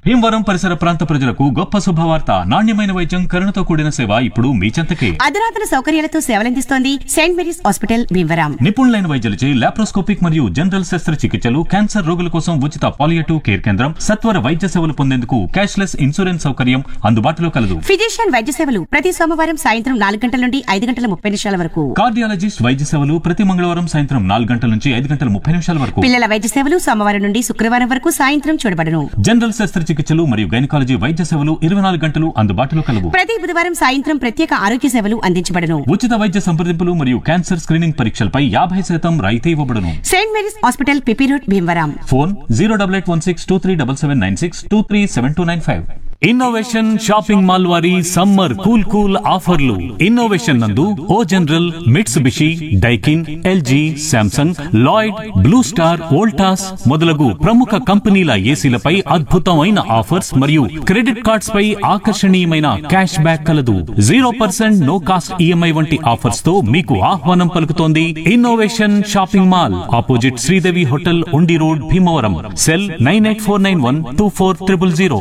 భీమవరం పరిసర ప్రాంత ప్రజలకు గొప్ప శుభవార్త నాణ్యమైన వైద్యం కరుణతో కూడిన సేవ ఇప్పుడు మీ చెంతకే అధునాతన సౌకర్యాలతో సేవలందిస్తోంది సెయింట్ మేరీస్ హాస్పిటల్ భీమవరం నిపుణులైన వైద్యులచే లాప్రోస్కోపిక్ మరియు జనరల్ శస్త్రచికిత్సలు క్యాన్సర్ రోగుల కోసం ఉచిత పాలియేటివ్ కేర్ కేంద్రం సత్వర వైద్య సేవలు పొందేందుకు క్యాష్లెస్ ఇన్సూరెన్స్ సౌకర్యం అందుబాటులో కలదు ఫిజిషియన్ వైద్య సేవలు ప్రతి సోమవారం సాయంత్రం నాలుగు గంటల నుండి ఐదు గంటల ముప్పై నిమిషాల వరకు కార్డియాలజిస్ట్ వైద్య సేవలు ప్రతి మంగళవారం సాయంత్రం నాలుగు గంటల నుంచి ఐదు గంటల ముప్పై నిమిషాల వరకు పిల్లల వైద్య సేవలు సోమవారం నుండి శుక్రవారం వరకు సాయంత్రం చూడబడను జనరల్ శస్త్రచికిత్సలు మరియు గైనకాలజీ వైద్య సేవలు ఇరవై నాలుగు గంటలు అందుబాటులో కలవు ప్రతి బుధవారం సాయంత్రం ప్రత్యేక ఆరోగ్య సేవలు అందించబడను ఉచిత వైద్య సంప్రదింపులు మరియు క్యాన్సర్ స్క్రీనింగ్ పరీక్షలపై యాభై శాతం రాయితీ ఇవ్వబడును saint Mary's hospital PP road Bhimavaram phone zero double eight one six two three double seven nine six two three seven two nine five innovation shopping mall వారి సమ్మర్ కూల్ కూల్ ఆఫర్లు innovation నందు O general Mitsubishi Daikin LG Samsung Lloyd Blue Star Voltas మొదలగు ప్రముఖ కంపెనీల ఏసీలపై అద్భుతమైన offers మరియు credit cards పై ఆకర్షణీయమైన క్యాష్ బ్యాక్ కలదు zero percent no cost EMI వంటి ఆఫర్స్ తో మీకు ఆహ్వానం పలుకుతోంది innovation shopping mall opposite Sridevi hotel Undi road Bhimavaram cell nine eight four nine one two four triple zero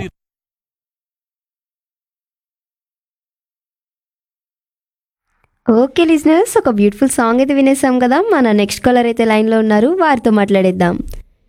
okay listeners ఒక బ్యూటిఫుల్ సాంగ్ అయితే వినేసాం కదా మన నెక్స్ట్ కాలర్ అయితే లైన్లో ఉన్నారు వారితో మాట్లాడేద్దాం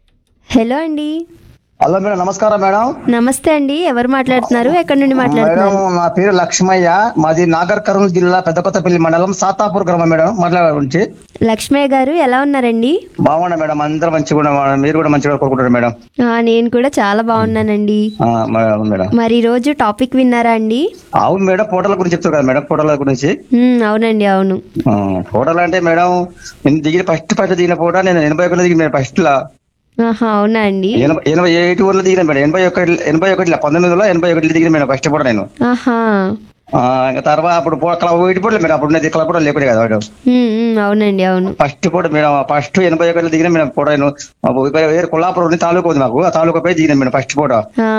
హలో అండి హలో మేడం నమస్కారం మేడం నమస్తే అండి ఎవరు మాట్లాడుతున్నారు ఎక్కడి నుండి మేడం మాట్లాడుతున్నారు నా పేరు లక్ష్మయ్య మాది నాగర్ కర్నూలు జిల్లా పెద్దకొత్తపల్లి మండలం సాతాపూర్ గ్రామం మేడం మాట్లాడే గురించి లక్ష్మయ్య గారు ఎలా ఉన్నారండి బాగున్నా మేడం అందరూ మంచిగా ఉన్నారు మీరు కూడా మంచిగా కోరుకుంటారు మేడం ఆ, నేను కూడా చాలా బాగున్నానండి ఆ, మేడం మేడం మరి ఈ రోజు టాపిక్ విన్నారా అండి అవును మేడం ఫోటోల గురించి చెప్తారు కదా మేడం ఫోటోల గురించి ఉమ్, అవునండి అవును ఆ, ఫోటోలు అంటే మేడం నేను దిగిన ఫస్ట్ ఫస్ట్ దిగిన ఫోటో నేను ఎనభై ఒకటి దిగిన ఫస్ట్ లా ఆహా అవునా అండి ఎనభై ఎనభై ఎయిట్ ఊర్లో దిగిన మేడం ఎనభై ఒకటి ఎనభై ఒకటిలో పంతొమ్మిది వందల ఎనభై ఒకటిలో దిగిన మేడం ఫస్ట్ ఫోటో నేను ఆహా ఆ, ఇంకా తర్వాత అప్పుడు వైట్ ఫోటో మేడం అప్పుడు ఉన్నది కలర్ ఫోటో లేకుండా కదా మేడం ఉమ్, ఉమ్, అవునండి అవును ఫస్ట్ ఫోటో మేడం ఫస్ట్ ఎనభై ఒకటిలో దిగిన మేడం ఫోటో నేను వేరే కొల్లాపురం ఉంది తాలూకా ఉంది మాకు ఆ తాలూకా పై దిగిన మేడం ఫస్ట్ ఫోటో ఆ,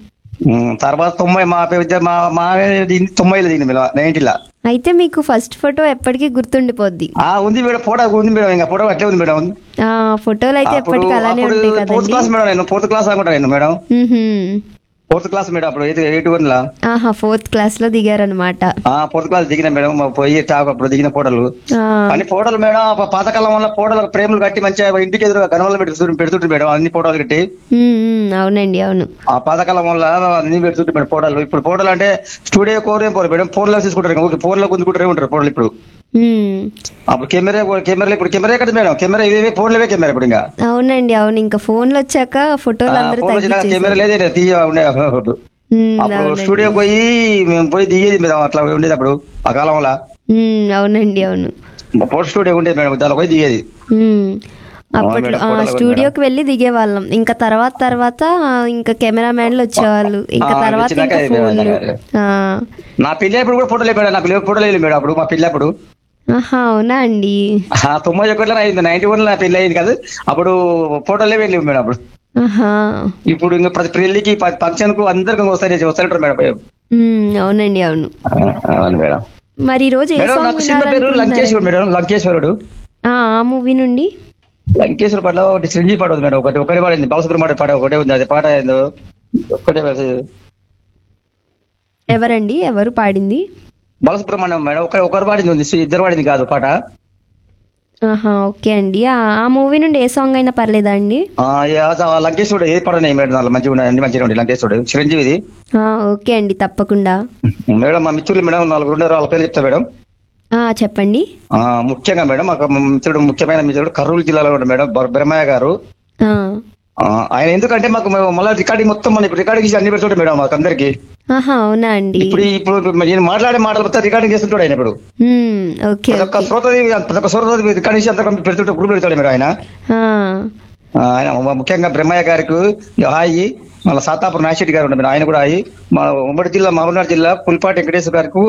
ఉమ్, తర్వాత తొంభై మా పెద్ద మా మా దిగింది తొంభైలో దిగిన మేడం నైన్టీలో అయితే మీకు ఫస్ట్ ఫోటో ఎప్పటికీ గుర్తుండిపోద్ది ఆ ఉంది మేడం ఫోటో ఉంది మేడం ఇంకా ఫోటో అట్లే ఉంది మేడం ఆ ఫోటోలు అయితే అప్పుడు ఎప్పటికీ అలానే అప్పుడు ఉంటాయి ఫోర్త్ కదండి క్లాస్ మేడం నేను ఫోర్త్ క్లాస్ అనుకుంటా నేను మేడం ఉహుం. ఫోర్త్ క్లాస్ మేడం అప్పుడు ఎయిట్ ఎయిట్ వన్ లా ఆహా ఫోర్త్ క్లాస్ లో దిగారనమాట ఆ ఫోర్త్ క్లాస్ దిగిన మేడం మా పోయి టాప్ అప్పుడు దిగిన ఫోటోలు అన్ని ఫోటోలు మేడం ఆ పాతకాలం వల్ల ఫోటోలు ప్రేమలు కట్టి మంచిగా ఇంటికి ఎదురుగా గనవల్లో పెట్టి పెడుతుంటారు మేడం అన్ని ఫోటోలు కట్టి అవునండి అవును ఆ పాతకాలం వల్ల అన్ని పెడుతుంటారు మేడం ఫోటోలు ఇప్పుడు ఫోటోలు అంటే స్టూడియో కోరే పోరు మేడం ఫోన్ లో తీసుకుంటారు ఓకే ఫోన్ లో గుంజుకుంటారే ఉంటారు ఫోటోలు ఇప్పుడు ఉమ్. అప్పుడు కెమెరా కెమెరా ఇప్పుడు కెమెరా కదా మేడం కెమెరా ఇవే ఫోన్ లేవే కెమెరా ఇప్పుడు ఇంకా అవునండి అవును ఇంకా ఫోన్లు వచ్చాక ఫోటోలు అందరూ ఫోన్ వచ్చిన కెమెరా తగ్గించేసారు లేదే తీయ ఉండే అప్పుడు ఉమ్, అప్పుడు అవునండి స్టూడియో పోయి మేము పోయి దిగేది మేడం అట్లా ఉండేది అప్పుడు ఆ కాలంలో ఉమ్, అవునండి అవును ఫోటో స్టూడియో ఉండేది మేడం దానిలో పోయి దిగేది ఉమ్. అప్పట్లో మేడం, ఆ, ఫోటోలు కూడా స్టూడియోకి వెళ్ళి దిగేవాళ్ళం ఇంకా తర్వాత తర్వాత ఆ, ఇంకా కెమెరామ్యాన్లు వచ్చేవాళ్ళు ఇంకా ఆ, తర్వాత వచ్చినాక ఇంకా ఇది ఫోన్లు మేడం. ఆ. నా పెళ్లి అప్పుడు కూడా ఫోటో లేదు మేడం నా పెళ్లి ఫోటో లేదు మేడం అప్పుడు మా పెళ్లి అప్పుడు ఆహా అవునా అండి ఆ తొంభై ఒకటిలో అయింది నైన్టీ వన్ నా పెళ్లి అయింది కదా అప్పుడు ఫోటోలే వెళ్ళి మేడం అప్పుడు ఆహా ఇప్పుడు ఇంకా ప్రతి పెళ్లికి ఫంక్షన్ కు అందరికి వస్తాయి వస్తారంటారు మేడం ఉమ్, అవునండి అవును ఆ, అవును మేడం మరి ఈ రోజు ఏ మేడం సాంగ్ నాకు సినిమా పేరు వినాలనుకుంటున్నారు? లంకేశ్వరుడు మేడం లంకేశ్వరుడు ఆ ఆ మూవీ నుండి లంకేశ్వర పాట ఒకటి చిరంజీవి పాట ఉంది మేడం ఒకటి ఒకటి పాడింది బాలసుబ్రహ్మణ్య పాట ఒకటే ఉంది అది పాట ఏందో ఒకటే ఎవరండి ఎవరు పాడింది బాలసుబ్రహ్మణ్యం మేడం ఒక ఒకరు పాడింది ఉంది ఇద్దరు పాడింది కాదు పాట ఆహా ఓకే అండి ఆ ఆ మూవీ నుండి ఏ సాంగ్ అయినా పర్లేదా అండి ఆ, ఏ- ఆ లంకేశ్వరుడు ఏ పాట ఉన్నాయి మేడం దాంట్లో మంచిగా ఉన్నాయి అన్ని మంచిగా ఉన్నాయి లంకేశ్వరుడు చిరంజీవిది ఆ, ఓకే అండి తప్పకుండా మేడం మా మిత్రులు మేడం నాలుగు ఉన్నారు వాళ్ళ పేరు చెప్తా మేడం ఆ, చెప్పండి ఆ, ముఖ్యంగా మేడం మాకు మిత్రుడు ముఖ్యమైన మిత్రుడు కర్నూలు జిల్లాలో ఉన్నాడు మేడం బర్- బ్రహ్మయ్య గారు ఆ, ఆ, ఆయన ఎందుకంటే మాకు మళ్ళీ రికార్డింగ్ మొత్తం మన రికార్డింగ్ చేసి అన్ని పెడుతుంటాడు మేడం మాకు అందరికి ఆహా అవునా అండి ఇప్పుడు ఇప్పుడు నేను మాట్లాడే మాటలు మొత్తం రికార్డింగ్ చేస్తుంటాడు ఆయన ఇప్పుడు ఉమ్, ఓకే ప్రతి ఒక్క శ్రోతది ప్రతి ఒక్క శ్రోతది రికార్డింగ్ చేసి అంతా పెడుతుంటే గ్రూప్ పెడతాడు మేడం ఆయన ఆ, ఆ, ఆయన ముఖ్యంగా బ్రహ్మయ్య గారికి హాయి మళ్ళీ సాతాపురం నాశెట్టి గారు ఉన్నారు ఆయన కూడా హాయి మా ఉమ్మడి జిల్లా మహబూబ్నగర్ జిల్లా పుల్పాటి వెంకటేశ్వర గారికి